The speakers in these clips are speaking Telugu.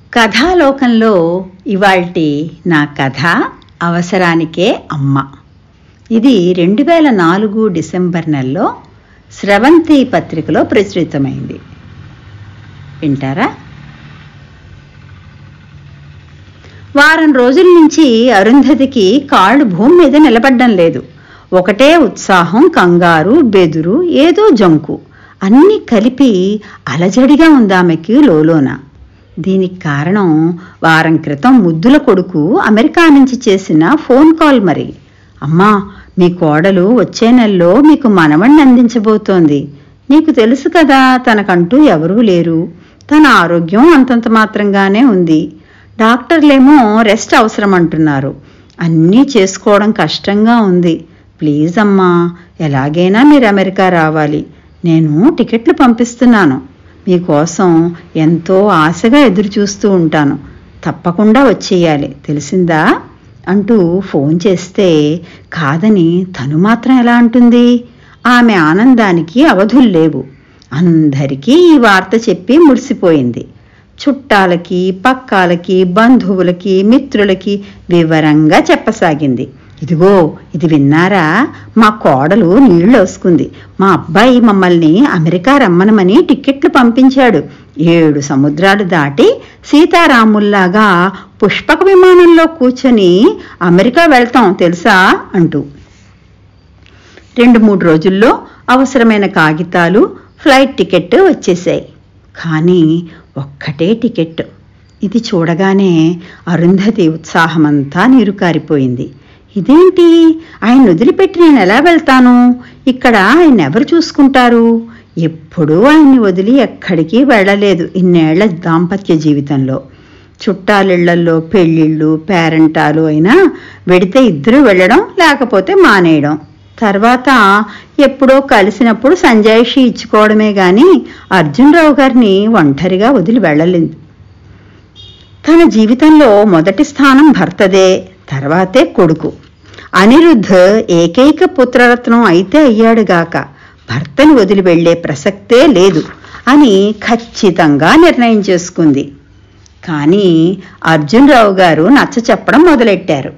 కథాలోకంలో ఇవాల్టి నా కథ అవసరానికే అమ్మ ఇది రెండు వేల నాలుగు డిసెంబర్ నెలలో స్రవంతి పత్రికలో ప్రచురితమైంది వింటారా వారం రోజుల నుంచి అరుంధతికి కాళ్ళు భూమి మీద నిలబడ్డం లేదు ఒకటే ఉత్సాహం కంగారు బెదురు ఏదో జంకు అన్నీ కలిపి అలజడిగా ఉందామెకి లోలోన దీనికి కారణం వారం క్రితం ముద్దుల కొడుకు అమెరికా నుంచి చేసిన ఫోన్ కాల్ మరి అమ్మా మీ కోడలు వచ్చే నెలలో మీకు మనవణ్ణి అందించబోతోంది నీకు తెలుసు కదా తనకంటూ ఎవరూ లేరు తన ఆరోగ్యం అంతంత మాత్రంగానే ఉంది డాక్టర్లేమో రెస్ట్ అవసరం అంటున్నారు అన్నీ చేసుకోవడం కష్టంగా ఉంది ప్లీజ్ అమ్మా ఎలాగైనా మీరు అమెరికా రావాలి నేను టికెట్లు పంపిస్తున్నాను మీకోసం ఎంతో ఆశగా ఎదురు చూస్తూ ఉంటాను తప్పకుండా వచ్చేయాలి తెలిసిందా అంటూ ఫోన్ చేస్తే కాదని తను మాత్రం ఎలా అంటుంది ఆమె ఆనందానికి అవధులు లేవు అందరికీ ఈ వార్త చెప్పి మురిసిపోయింది చుట్టాలకి పక్కాలకి బంధువులకి మిత్రులకి వివరంగా చెప్పసాగింది ఇదిగో ఇది విన్నారా మా కోడలు నీళ్లు వేసుకుంది మా అబ్బాయి మమ్మల్ని అమెరికా రమ్మనమని టిక్కెట్లు పంపించాడు ఏడు సముద్రాలు దాటి సీతారాముల్లాగా పుష్పక విమానంలో కూర్చొని అమెరికా వెళ్తాం తెలుసా అంటూ రెండు మూడు రోజుల్లో అవసరమైన కాగితాలు ఫ్లైట్ టికెట్ వచ్చేసాయి కానీ ఒక్కటే టికెట్ ఇది చూడగానే అరుంధతి ఉత్సాహమంతా నీరు కారిపోయింది ఇదేంటి ఆయన వదిలిపెట్టి నేను ఎలా వెళ్తాను ఇక్కడ ఆయన ఎవరు చూసుకుంటారు ఎప్పుడూ ఆయన్ని వదిలి ఎక్కడికి వెళ్ళలేదు ఇన్నేళ్ల దాంపత్య జీవితంలో చుట్టాలిళ్లల్లో పెళ్ళిళ్ళు పేరెంటాలు అయినా వెడితే ఇద్దరు వెళ్ళడం లేకపోతే మానేయడం తర్వాత ఎప్పుడో కలిసినప్పుడు సంజాయిషి ఇచ్చుకోవడమే గాని అర్జునరావు గారిని ఒంటరిగా వదిలి వెళ్ళలేదు తన జీవితంలో మొదటి స్థానం భర్తదే తర్వాతే కొడుకు అనిరుద్ధ్ ఏకైక పుత్రరత్నం అయితే అయ్యాడుగాక భర్తని వదిలి వెళ్లే ప్రసక్తే లేదు అని ఖచ్చితంగా నిర్ణయం చేసుకుంది కానీ అర్జునరావు గారు నచ్చ చెప్పడం మొదలెట్టారు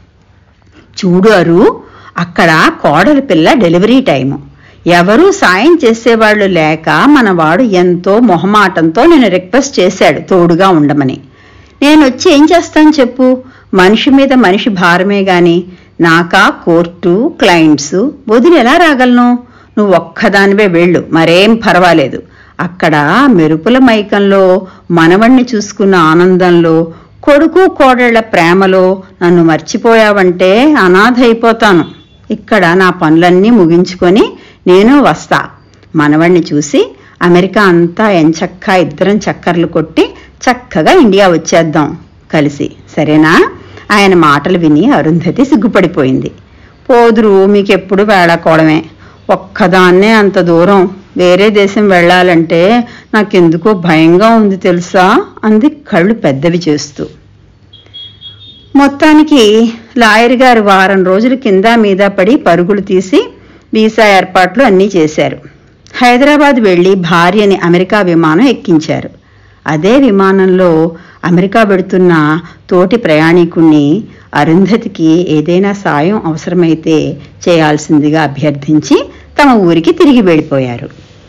చూడు అరు అక్కడ కోడలి పిల్ల డెలివరీ టైము ఎవరూ సాయం చేసేవాళ్ళు లేక మనవాడు ఎంతో మొహమాటంతో నేను రిక్వెస్ట్ చేశాడు తోడుగా ఉండమని నేను వచ్చి ఏం చేస్తాను చెప్పు మనిషి మీద మనిషి భారమే గాని నాకా కోర్టు క్లయింట్స్ వదిలి ఎలా రాగలను నువ్వు ఒక్కదానివే వెళ్ళు మరేం పర్వాలేదు అక్కడ మెరుపుల మైకంలో మనవణ్ణి చూసుకున్న ఆనందంలో కొడుకు కోడళ్ల ప్రేమలో నన్ను మర్చిపోయావంటే అనాథ అయిపోతాను ఇక్కడ నా పనులన్నీ ముగించుకొని నేను వస్తా మనవణ్ణి చూసి అమెరికా అంతా ఎంచక్కా ఇద్దరం చక్కర్లు కొట్టి చక్కగా ఇండియా వచ్చేద్దాం కలిసి సరేనా ఆయన మాటలు విని అరుంధతి సిగ్గుపడిపోయింది పోదురు మీకెప్పుడు వేళాకోవడమే ఒక్కదాన్నే అంత దూరం వేరే దేశం వెళ్ళాలంటే నాకెందుకో భయంగా ఉంది తెలుసా అంది కళ్ళు పెద్దవి చేస్తూ మొత్తానికి లాయర్ గారు వారం రోజుల కింద మీద పడి పరుగులు తీసి వీసా ఏర్పాట్లు అన్నీ చేశారు హైదరాబాద్ వెళ్లి భార్యని అమెరికా విమానం ఎక్కించారు అదే విమానంలో అమెరికా వెడుతున్న తోటి ప్రయాణికుణ్ణి అరుంధతికి ఏదైనా సాయం అవసరమైతే చేయాల్సిందిగా అభ్యర్థించి తమ ఊరికి తిరిగి వెళ్ళిపోయారు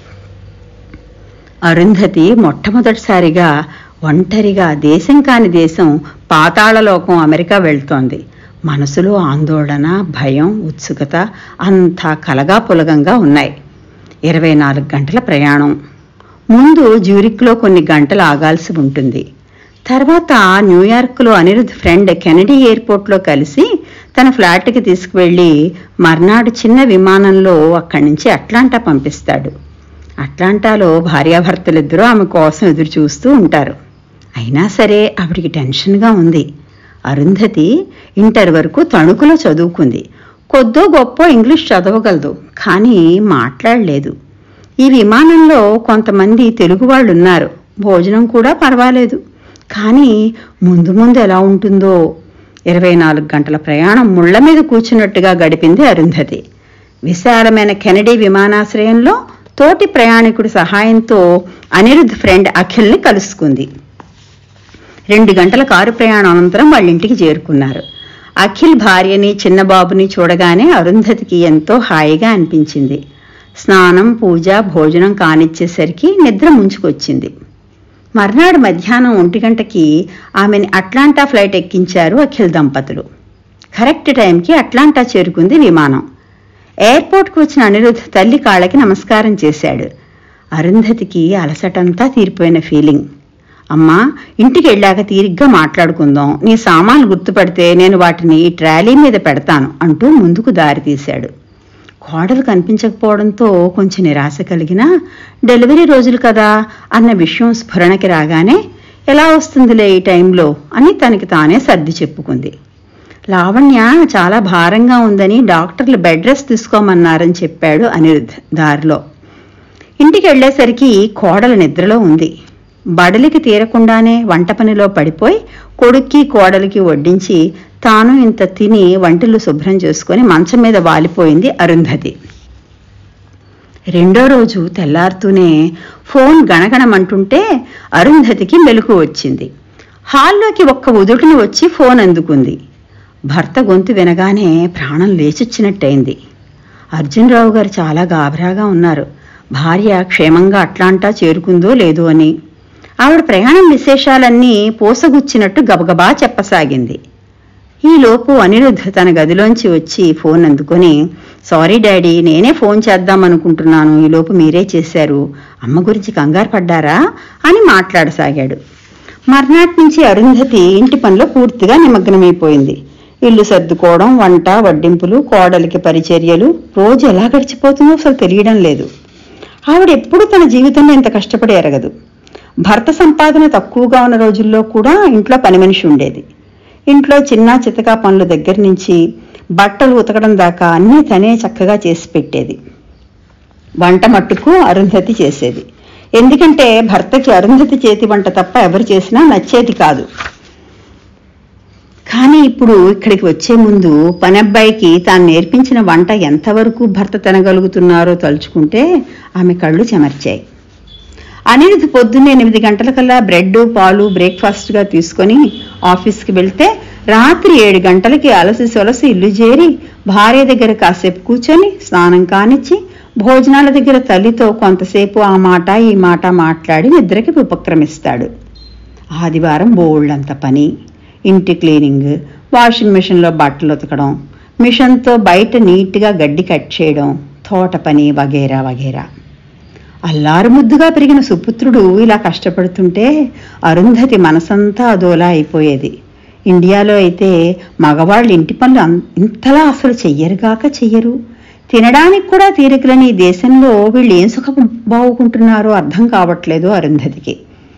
అరుంధతి మొట్టమొదటిసారిగా ఒంటరిగా దేశం కాని దేశం పాతాళలోకం అమెరికా వెళ్తోంది మనసులో ఆందోళన భయం ఉత్సుకత అంతా కలగా పులగంగా ఉన్నాయి ఇరవై నాలుగు గంటల ప్రయాణం ముందు జ్యూరిక్లో కొన్ని గంటలు ఆగాల్సి ఉంటుంది తర్వాత న్యూయార్క్లో అనిరుద్ ఫ్రెండ్ కెనడీ ఎయిర్పోర్ట్లో కలిసి తన ఫ్లాట్కి తీసుకువెళ్ళి మర్నాడు చిన్న విమానంలో అక్కడి నుంచి అట్లాంటా పంపిస్తాడు అట్లాంటాలో భార్యాభర్తలిద్దరూ ఆమె కోసం ఎదురు చూస్తూ ఉంటారు అయినా సరే ఆవిడికి టెన్షన్గా ఉంది అరుంధతి ఇంటర్ వరకు తణుకులో చదువుకుంది కొద్దో గొప్ప ఇంగ్లీష్ చదవగలదు కానీ మాట్లాడలేదు ఈ విమానంలో కొంతమంది తెలుగు వాళ్ళు ఉన్నారు భోజనం కూడా పర్వాలేదు కానీ ముందు ముందు ఎలా ఉంటుందో ఇరవై నాలుగు గంటల ప్రయాణం ముళ్ల మీద కూర్చున్నట్టుగా గడిపింది అరుంధతి విశాలమైన కెనడీ విమానాశ్రయంలో తోటి ప్రయాణికుడి సహాయంతో అనిరుద్ధ్ ఫ్రెండ్ అఖిల్ని కలుసుకుంది రెండు గంటల కారు ప్రయాణం అనంతరం వాళ్ళ ఇంటికి చేరుకున్నారు అఖిల్ భార్యని చిన్నబాబుని చూడగానే అరుంధతికి ఎంతో హాయిగా అనిపించింది స్నానం పూజ భోజనం కానిచ్చేసరికి నిద్ర ముంచుకొచ్చింది మర్నాడు మధ్యాహ్నం ఒంటి గంటకి ఆమెని అట్లాంటా ఫ్లైట్ ఎక్కించారు అఖిల్ దంపతులు కరెక్ట్ టైంకి అట్లాంటా చేరుకుంది విమానం ఎయిర్పోర్ట్కి వచ్చిన అనిరుద్ధ్ తల్లి కాళ్ళకి నమస్కారం చేశాడు అరుంధతికి అలసటంతా తీరిపోయిన ఫీలింగ్ అమ్మా ఇంటికి వెళ్ళాక తీరిగ్గా మాట్లాడుకుందాం నీ సామాన్లు గుర్తుపడితే నేను వాటిని ఈ ట్రాలీ మీద పెడతాను అంటూ ముందుకు దారి తీశాడు కోడలు కనిపించకపోవడంతో కొంచెం నిరాశ కలిగినా డెలివరీ రోజులు కదా అన్న విషయం స్ఫురణకి రాగానే ఎలా వస్తుందిలే ఈ టైంలో అని తనకి తానే సర్ది చెప్పుకుంది లావణ్య చాలా భారంగా ఉందని డాక్టర్లు బెడ్ రెస్ట్ తీసుకోమన్నారని చెప్పాడు అనిరుద్ధ్ దారిలో ఇంటికి వెళ్ళేసరికి కోడలు నిద్రలో ఉంది బడలికి తీరకుండానే వంట పనిలో పడిపోయి కొడుక్కి కోడలికి వడ్డించి తాను ఇంత తిని వంటిల్లు శుభ్రం చేసుకుని మంచం మీద వాలిపోయింది అరుంధతి రెండో రోజు తెల్లారుతూనే ఫోన్ గణగణమంటుంటే అరుంధతికి మెలకు వచ్చింది హాల్లోకి ఒక్క ఉదుటిని వచ్చి ఫోన్ అందుకుంది భర్త గొంతు వినగానే ప్రాణం లేచొచ్చినట్టయింది అర్జునరావు గారు చాలా గాబరాగా ఉన్నారు భార్య క్షేమంగా అట్లాంటా చేరుకుందో లేదో అని ఆవిడ ప్రయాణం విశేషాలన్నీ పోసగుచ్చినట్టు గబగబా చెప్పసాగింది ఈలోపు అనిరుద్ధ్ తన గదిలోంచి వచ్చి ఫోన్ అందుకొని సారీ డాడీ నేనే ఫోన్ చేద్దామనుకుంటున్నాను ఈలోపు మీరే చేశారు అమ్మ గురించి కంగారు పడ్డారా అని మాట్లాడసాగాడు మర్నాటి నుంచి అరుంధతి ఇంటి పనిలో పూర్తిగా నిమగ్నమైపోయింది ఇల్లు సర్దుకోవడం వంట వడ్డింపులు కోడలికి పరిచర్యలు రోజు ఎలా గడిచిపోతుందో అసలు తెలియడం లేదు ఆవిడ ఎప్పుడూ తన జీవితంలో ఇంత కష్టపడి ఎరగదు భర్త సంపాదన తక్కువగా ఉన్న రోజుల్లో కూడా ఇంట్లో పని మనిషి ఉండేది ఇంట్లో చిన్న చితకా పనుల దగ్గర నుంచి బట్టలు ఉతకడం దాకా అన్నీ తనే చక్కగా చేసి పెట్టేది వంట మట్టుకు అరుంధతి చేసేది ఎందుకంటే భర్తకి అరుంధతి చేతి వంట తప్ప ఎవరు చేసినా నచ్చేది కాదు కానీ ఇప్పుడు ఇక్కడికి వచ్చే ముందు పనబ్బాయికి తాను నేర్పించిన వంట ఎంతవరకు భర్త తినగలుగుతున్నారో తలుచుకుంటే ఆమె కళ్ళు చెమర్చాయి అనిరుద్ధ్ పొద్దున్నే ఎనిమిది గంటలకల్లా బ్రెడ్ పాలు బ్రేక్ఫాస్ట్గా తీసుకొని ఆఫీస్కి వెళ్తే రాత్రి ఏడు గంటలకి అలసి సొలసి ఇల్లు చేరి భార్య దగ్గర కాసేపు కూర్చొని స్నానం కానిచ్చి భోజనాల దగ్గర తల్లితో కొంతసేపు ఆ మాట ఈ మాట మాట్లాడి నిద్రకి ఉపక్రమిస్తాడు ఆదివారం బోల్డంత పని ఇంటి క్లీనింగ్ వాషింగ్ మిషన్లో బట్టలు ఉతకడం మిషన్తో బయట నీట్గా గడ్డి కట్ చేయడం తోట పని వగేరా వగేరా అల్లారు ముద్దుగా పెరిగిన సుపుత్రుడు ఇలా కష్టపడుతుంటే అరుంధతి మనసంతా అదోలా అయిపోయేది ఇండియాలో అయితే మగవాళ్ళు ఇంటి పనులు అం- ఇంతలా అసలు చెయ్యరుగాక చెయ్యరు తినడానికి కూడా తీరికలని ఈ దేశంలో వీళ్ళు ఏం సుఖ బాగుకుంటున్నారో అర్థం కావట్లేదు అరుంధతికి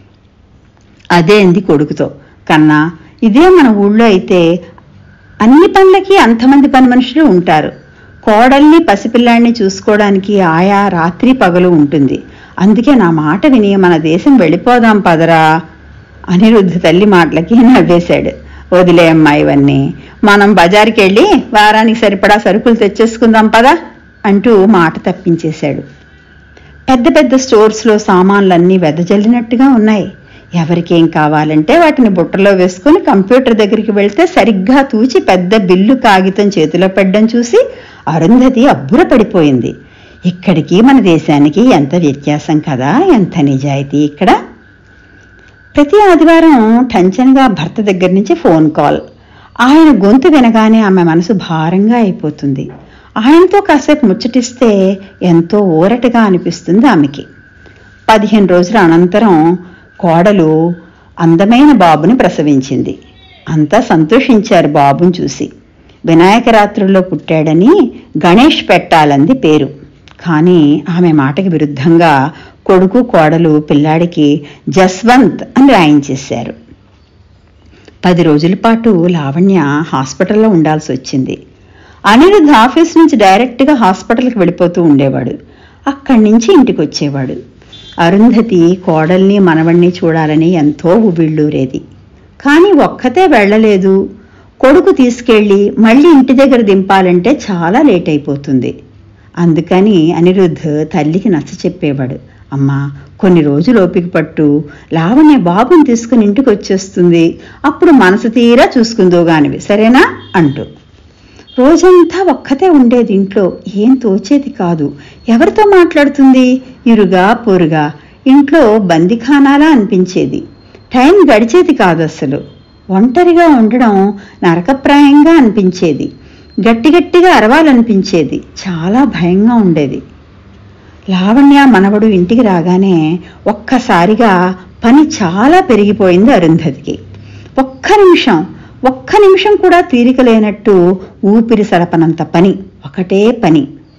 అదే అంది కొడుకుతో కన్నా ఇదే మన ఊళ్ళో అయితే అన్ని పనులకి అంతమంది పని మనుషులు ఉంటారు కోడల్ని పసిపిల్లాడిని చూసుకోవడానికి ఆయా రాత్రి పగలు ఉంటుంది అందుకే నా మాట విని మన దేశం వెళ్ళిపోదాం పదరా అనిరుద్ధ తల్లి మాటలకి నవ్వేశాడు వదిలే అమ్మా ఇవన్నీ మనం బజార్కి వెళ్ళి వారానికి సరిపడా సరుకులు తెచ్చేసుకుందాం పదా అంటూ మాట తప్పించేశాడు పెద్ద పెద్ద స్టోర్స్లో సామాన్లన్నీ వెదజల్లినట్టుగా ఉన్నాయి ఎవరికేం కావాలంటే వాటిని బుట్టలో వేసుకుని కంప్యూటర్ దగ్గరికి వెళ్తే సరిగ్గా తూచి పెద్ద బిల్లు కాగితం చేతిలో పెట్టడం చూసి అరుంధతి అబ్బుర పడిపోయింది ఇక్కడికి మన దేశానికి ఎంత వ్యత్యాసం కదా ఎంత నిజాయితీ ఇక్కడ ప్రతి ఆదివారం టెన్షన్గా భర్త దగ్గర నుంచి ఫోన్ కాల్ ఆయన గొంతు వినగానే ఆమె మనసు భారంగా అయిపోతుంది ఆయనతో కాసేపు ముచ్చటిస్తే ఎంతో ఊరటగా అనిపిస్తుంది ఆమెకి పదిహేను రోజుల అనంతరం కోడలు అందమైన బాబుని ప్రసవించింది అంతా సంతోషించారు బాబుని చూసి వినాయక రాత్రుల్లో పుట్టాడని గణేష్ పెట్టాలంది పేరు కానీ ఆమె మాటకి విరుద్ధంగా కొడుకు కోడలు పిల్లాడికి జస్వంత్ అని రాయించేశారు పది రోజుల పాటు లావణ్య హాస్పిటల్లో ఉండాల్సి వచ్చింది అనిరుద్ధ్ ఆఫీస్ నుంచి డైరెక్ట్గా హాస్పిటల్కి వెళ్ళిపోతూ ఉండేవాడు అక్కడి నుంచి ఇంటికి వచ్చేవాడు అరుంధతి కోడల్ని మనవణ్ణి చూడాలని ఎంతో ఉబిళ్ళూరేది కానీ ఒక్కతే వెళ్ళలేదు కొడుకు తీసుకెళ్ళి మళ్ళీ ఇంటి దగ్గర దింపాలంటే చాలా లేట్ అయిపోతుంది అందుకని అనిరుద్ధ్ తల్లికి నచ్చ చెప్పేవాడు అమ్మా కొన్ని రోజులు ఓపిక పట్టు లావణ్య బాబుని తీసుకుని ఇంటికి వచ్చేస్తుంది అప్పుడు మనసు తీరా చూసుకుందో గానివి సరేనా అంటూ రోజంతా ఒక్కతే ఉండేది ఇంట్లో ఏం తోచేది కాదు ఎవరితో మాట్లాడుతుంది ఇరుగా పొరుగా ఇంట్లో బందిఖానాలా అనిపించేది టైం గడిచేది కాదు అసలు ఒంటరిగా ఉండడం నరకప్రాయంగా అనిపించేది గట్టి గట్టిగా అరవాలనిపించేది చాలా భయంగా ఉండేది లావణ్య మనవడు ఇంటికి రాగానే ఒక్కసారిగా పని చాలా పెరిగిపోయింది అరుంధతికి ఒక్క నిమిషం ఒక్క నిమిషం కూడా తీరిక లేనట్టు ఊపిరి సరపనంత పని ఒకటే పని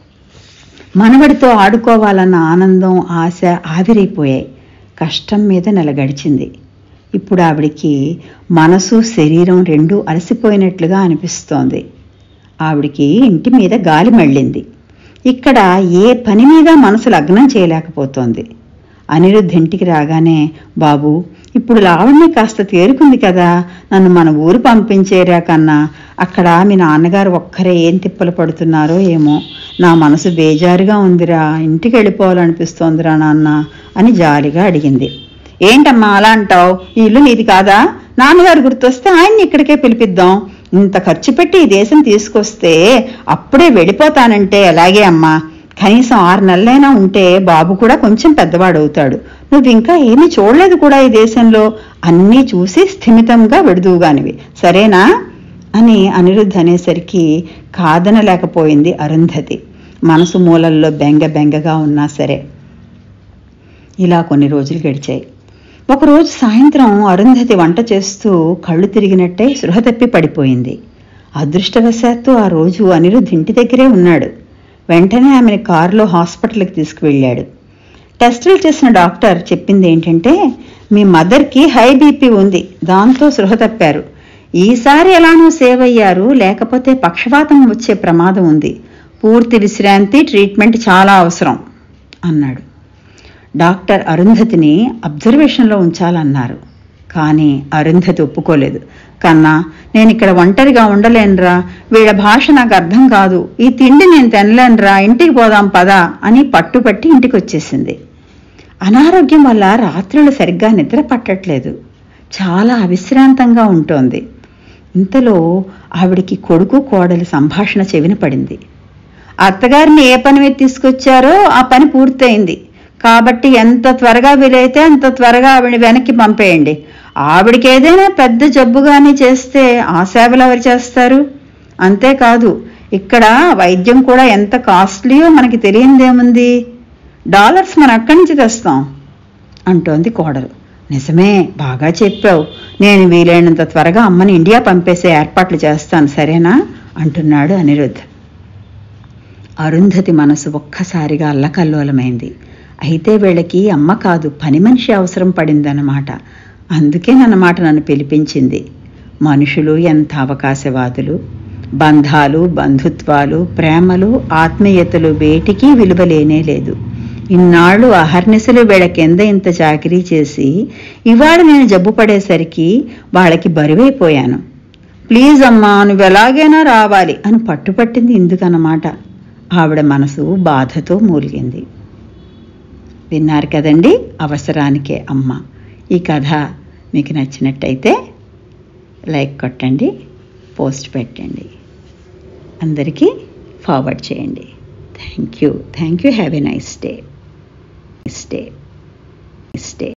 మనవడితో ఆడుకోవాలన్న ఆనందం ఆశ ఆవిరైపోయాయి కష్టం మీద నెల గడిచింది ఇప్పుడు ఆవిడికి మనసు శరీరం రెండూ అలసిపోయినట్లుగా అనిపిస్తోంది ఆవిడికి ఇంటి మీద గాలి మళ్ళింది ఇక్కడ ఏ పని మీద మనసు లగ్నం చేయలేకపోతోంది అనిరుద్ధ్ ఇంటికి రాగానే బాబు ఇప్పుడు లావణ్య కాస్త తేరుకుంది కదా నన్ను మన ఊరు పంపించేరా కన్నా అక్కడ మీ నాన్నగారు ఒక్కరే ఏం తిప్పలు పడుతున్నారో ఏమో నా మనసు బేజారుగా ఉందిరా ఇంటికి వెళ్ళిపోవాలనిపిస్తోందిరా నాన్న అని జాలిగా అడిగింది ఏంటమ్మా అలా అంటావు ఈ ఇల్లు నీది కాదా నాన్నగారు గుర్తొస్తే ఆయన్ని ఇక్కడికే పిలిపిద్దాం ఇంత ఖర్చు పెట్టి ఈ దేశం తీసుకొస్తే అప్పుడే వెళ్ళిపోతానంటే ఎలాగే అమ్మా కనీసం ఆరు నెలలైనా ఉంటే బాబు కూడా కొంచెం పెద్దవాడవుతాడు నువ్వు ఇంకా ఏమీ చూడలేదు కూడా ఈ దేశంలో అన్నీ చూసి స్థిమితంగా విడుదువుగానివి సరేనా అని అనిరుద్ధ్ అనేసరికి కాదనలేకపోయింది అరుంధతి మనసు మూలల్లో బెంగ బెంగగా ఉన్నా సరే ఇలా కొన్ని రోజులు గడిచాయి ఒకరోజు సాయంత్రం అరుంధతి వంట చేస్తూ కళ్ళు తిరిగినట్టే సృహ తప్పి పడిపోయింది అదృష్టవశాత్తు ఆ రోజు అనిరుద్ధ్ ఇంటి దగ్గరే ఉన్నాడు వెంటనే ఆమెను కారులో హాస్పిటల్కి తీసుకువెళ్ళాడు టెస్టులు చేసిన డాక్టర్ చెప్పింది ఏంటంటే మీ మదర్కి హై బీపీ ఉంది దాంతో సృహ తప్పారు ఈసారి ఎలానో సేవ్ అయ్యారు లేకపోతే పక్షవాతం వచ్చే ప్రమాదం ఉంది పూర్తి విశ్రాంతి ట్రీట్మెంట్ చాలా అవసరం అన్నాడు డాక్టర్ అరుంధతిని అబ్జర్వేషన్లో ఉంచాలన్నారు కానీ అరుంధతి ఒప్పుకోలేదు కన్నా నేను ఇక్కడ ఒంటరిగా ఉండలేనురా వీళ్ళ భాష నాకు అర్థం కాదు ఈ తిండి నేను తినలేనురా ఇంటికి పోదాం పదా అని పట్టుపట్టి ఇంటికి వచ్చేసింది అనారోగ్యం వల్ల రాత్రులు సరిగ్గా నిద్ర పట్టట్లేదు చాలా అవిశ్రాంతంగా ఉంటోంది ఇంతలో ఆవిడికి కొడుకు కోడలి సంభాషణ చెవిన పడింది అత్తగారిని ఏ పని మీద తీసుకొచ్చారో ఆ పని పూర్తయింది కాబట్టి ఎంత త్వరగా వీలైతే అంత త్వరగా ఆవిడ వెనక్కి పంపేయండి ఆవిడకి ఏదైనా పెద్ద జబ్బు కానీ చేస్తే ఆ సేవలు ఎవరు చేస్తారు అంతేకాదు ఇక్కడ వైద్యం కూడా ఎంత కాస్ట్లీయో మనకి తెలియందేముంది డాలర్స్ మనం అక్కడి నుంచి తెస్తాం అంటోంది కోడలు నిజమే బాగా చెప్పావు నేను వీలైనంత త్వరగా అమ్మని ఇండియా పంపేసే ఏర్పాట్లు చేస్తాను సరేనా అంటున్నాడు అనిరుద్ధ్ అరుంధతి మనసు ఒక్కసారిగా అల్లకల్లోలమైంది అయితే వీళ్ళకి అమ్మ కాదు పని మనిషి అవసరం పడిందన్నమాట అందుకేనన్నమాట నన్ను పిలిపించింది మనుషులు ఎంత అవకాశవాదులు బంధాలు బంధుత్వాలు ప్రేమలు ఆత్మీయతలు వేటికి విలువ లేనే లేదు ఇన్నాళ్ళు అహర్నిశలు వీళ్ళ కింద ఇంత చాకరీ చేసి ఇవాళ నేను జబ్బు పడేసరికి వాళ్ళకి బరువైపోయాను ప్లీజ్ అమ్మా నువ్వు ఎలాగైనా రావాలి అని పట్టుపట్టింది ఇందుకన్నమాట ఆవిడ మనసు బాధతో మూలిగింది విన్నారు కదండి అవసరానికే అమ్మ ఈ కథ మీకు నచ్చినట్టయితే లైక్ కొట్టండి పోస్ట్ పెట్టండి అందరికీ ఫార్వర్డ్ చేయండి thank you thank you have a nice day nice day nice day